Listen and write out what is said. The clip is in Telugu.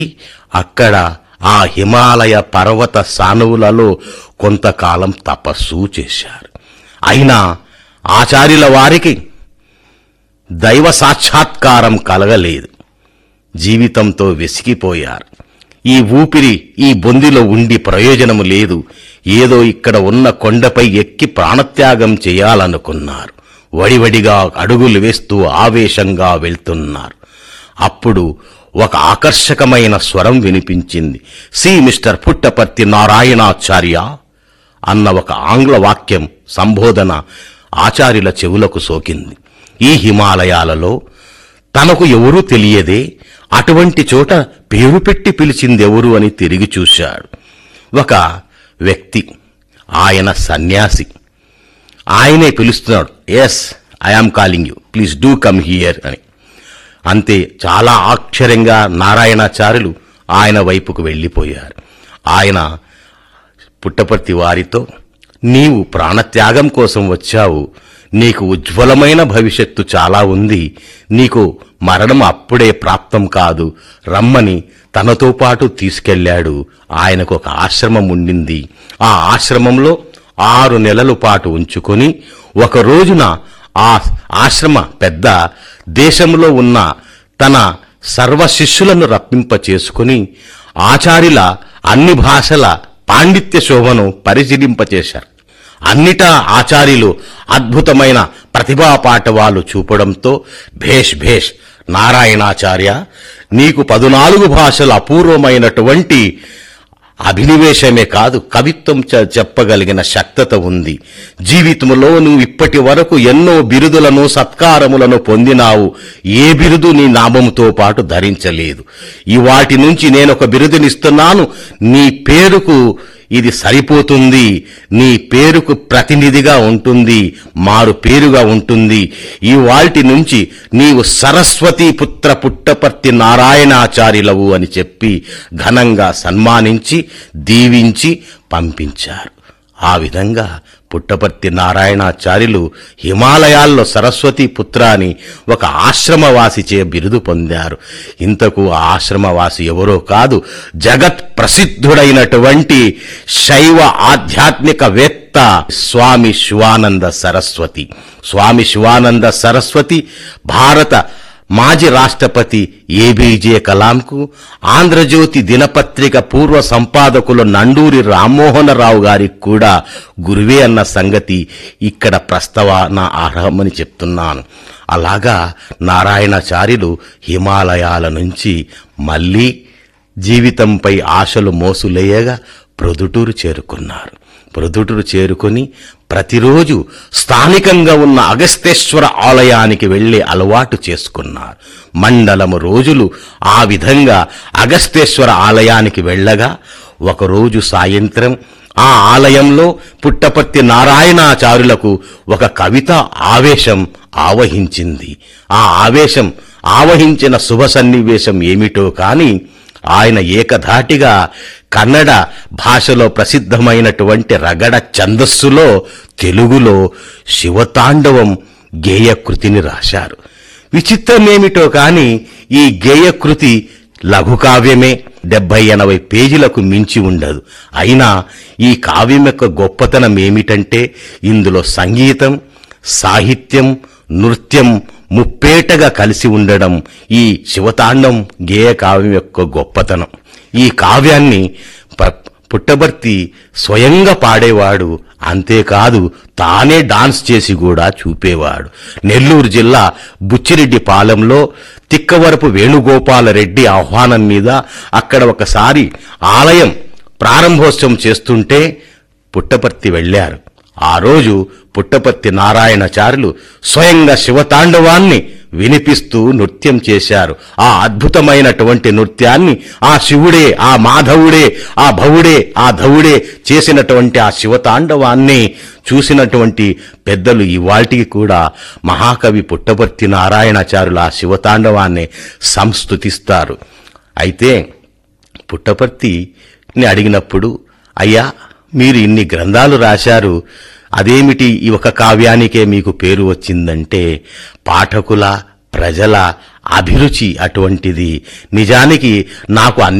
అక్కడ ఆ హిమాలయ పర్వత సానువులలో కొంతకాలం తపస్సు చేశారు అయినా ఆచార్యుల వారికి దైవ సాక్షాత్కారం కలగలేదు జీవితంతో వెసిగిపోయారు ఈ ఊపిరి ఈ బొందిలో ఉండి ప్రయోజనము లేదు ఏదో ఇక్కడ ఉన్న కొండపై ఎక్కి ప్రాణత్యాగం చేయాలనుకున్నారు వడివడిగా అడుగులు వేస్తూ ఆవేశంగా వెళ్తున్నారు అప్పుడు ఒక ఆకర్షకమైన స్వరం వినిపించింది సి మిస్టర్ పుట్టపర్తి నారాయణాచార్య అన్న ఒక ఆంగ్ల వాక్యం సంబోధన ఆచార్యుల చెవులకు సోకింది ఈ హిమాలయాలలో తనకు ఎవరూ తెలియదే అటువంటి చోట పేరు పెట్టి పిలిచిందెవరు అని తిరిగి చూశాడు ఒక వ్యక్తి ఆయన సన్యాసి ఆయనే పిలుస్తున్నాడు yes I am calling you please do come here అని అంతే చాలా ఆశ్చర్యంగా నారాయణాచార్యులు ఆయన వైపుకు వెళ్ళిపోయారు ఆయన పుట్టపర్తి వారితో నీవు ప్రాణత్యాగం కోసం వచ్చావు నీకు ఉజ్వలమైన భవిష్యత్తు చాలా ఉంది నీకు మరణం అప్పుడే ప్రాప్తం కాదు రమ్మని తనతో పాటు తీసుకెళ్ళాడు ఆయనకు ఒక ఆశ్రమం ఉండింది ఆ ఆశ్రమంలో ఆరు నెలల పాటు ఉంచుకొని ఒక రోజున ఆ ఆశ్రమ పెద్ద దేశంలో ఉన్న తన సర్వ శిష్యులను రప్పింప చేసుకుని ఆచార్యుల అన్ని భాషల పాండిత్య శోభను పరిశీలింపచేశారు అన్నిటా ఆచార్యులు అద్భుతమైన ప్రతిభా పాఠవాలు చూపడంతో భేష్ భేష్ నారాయణాచార్య నీకు పదునాలుగు భాషల అపూర్వమైనటువంటి అభినివేశమే కాదు కవిత్వం చ- చెప్పగలిగిన శక్తత ఉంది జీవితంలో నువ్వు ఇప్పటి వరకు ఎన్నో బిరుదులను సత్కారములను పొందినావు ఏ బిరుదు నీ నామముతో పాటు ధరించలేదు ఈ వాటి నుంచి నేను ఒక బిరుదునిస్తున్నాను నీ పేరుకు ఇది సరిపోతుంది నీ పేరుకు ప్రతినిధిగా ఉంటుంది మారు పేరుగా ఉంటుంది ఈ వాటి నుంచి నీవు సరస్వతి పుత్ర పుట్టపర్తి నారాయణాచార్యులవు అని చెప్పి ఘనంగా సన్మానించి దీవించి పంపించారు ఆ విధంగా పుట్టపర్తి నారాయణాచార్యులు హిమాలయాల్లో సరస్వతి పుత్ర అని ఒక ఆశ్రమవాసిచే బిరుదు పొందారు ఇంతకు ఆ ఆశ్రమవాసి ఎవరో కాదు జగత్ ప్రసిద్ధుడైనటువంటి శైవ ఆధ్యాత్మిక వేత్త స్వామి శివానంద సరస్వతి స్వామి శివానంద సరస్వతి భారత మాజీ రాష్ట్రపతి ఏబీజే కలాంకు ఆంధ్రజ్యోతి దినపత్రిక పూర్వ సంపాదకులు నండూరి రామ్మోహనరావు గారికి కూడా గురువే అన్న సంగతి ఇక్కడ ప్రస్తావన అర్హమని చెప్తున్నాను అలాగా నారాయణాచార్యులు హిమాలయాల నుంచి మళ్ళీ జీవితంపై ఆశలు మోసులేయగా ప్రొదుటూరు చేరుకున్నారు ప్రొదుటూరు చేరుకొని ప్రతిరోజు స్థానికంగా ఉన్న అగస్తేశ్వర ఆలయానికి వెళ్లి అలవాటు చేసుకున్నారు మండలము రోజులు ఆ విధంగా అగస్తేశ్వర ఆలయానికి వెళ్ళగా ఒకరోజు సాయంత్రం ఆ ఆలయంలో పుట్టపర్తి నారాయణాచారులకు ఒక కవిత ఆవేశం ఆవహించింది ఆ ఆవేశం ఆవహించిన శుభ సన్నివేశం ఏమిటో కాని ఆయన ఏకధాటిగా కన్నడ భాషలో ప్రసిద్ధమైనటువంటి రగడ ఛందస్సులో తెలుగులో శివతాండవం గేయకృతిని రాశారు విచిత్రమేమిటో కాని ఈ గేయకృతి లఘుకావ్యమే డెబ్బై ఎనభై పేజీలకు మించి ఉండదు అయినా ఈ కావ్యం యొక్క గొప్పతనం ఏమిటంటే ఇందులో సంగీతం సాహిత్యం నృత్యం ముప్పేటగా కలిసి ఉండడం ఈ శివతాండం గేయ కావ్యం యొక్క గొప్పతనం ఈ కావ్యాన్ని ప- పుట్టబర్తి స్వయంగా పాడేవాడు అంతేకాదు తానే డాన్స్ చేసి కూడా చూపేవాడు నెల్లూరు జిల్లా బుచ్చిరెడ్డి పాలెంలో తిక్కవరపు వేణుగోపాలరెడ్డి ఆహ్వానం మీద అక్కడ ఒకసారి ఆలయం ప్రారంభోత్సవం చేస్తుంటే పుట్టపర్తి వెళ్ళారు ఆ రోజు పుట్టపర్తి నారాయణచారులు స్వయంగా శివతాండవాన్ని వినిపిస్తూ నృత్యం చేశారు ఆ అద్భుతమైనటువంటి నృత్యాన్ని ఆ శివుడే ఆ మాధవుడే ఆ భవుడే ఆ ధవుడే చేసినటువంటి ఆ శివతాండవాన్ని చూసినటువంటి పెద్దలు ఇవాల్టికి కూడా మహాకవి పుట్టపర్తి నారాయణాచారులు ఆ శివతాండవాన్ని సంస్తుతిస్తారు అయితే పుట్టపర్తిని అడిగినప్పుడు అయ్యా మీరు ఇన్ని గ్రంథాలు రాశారు అదేమిటి ఈ ఒక కావ్యానికే మీకు పేరు వచ్చిందంటే పాఠకుల ప్రజల అభిరుచి అటువంటిది నిజానికి నాకు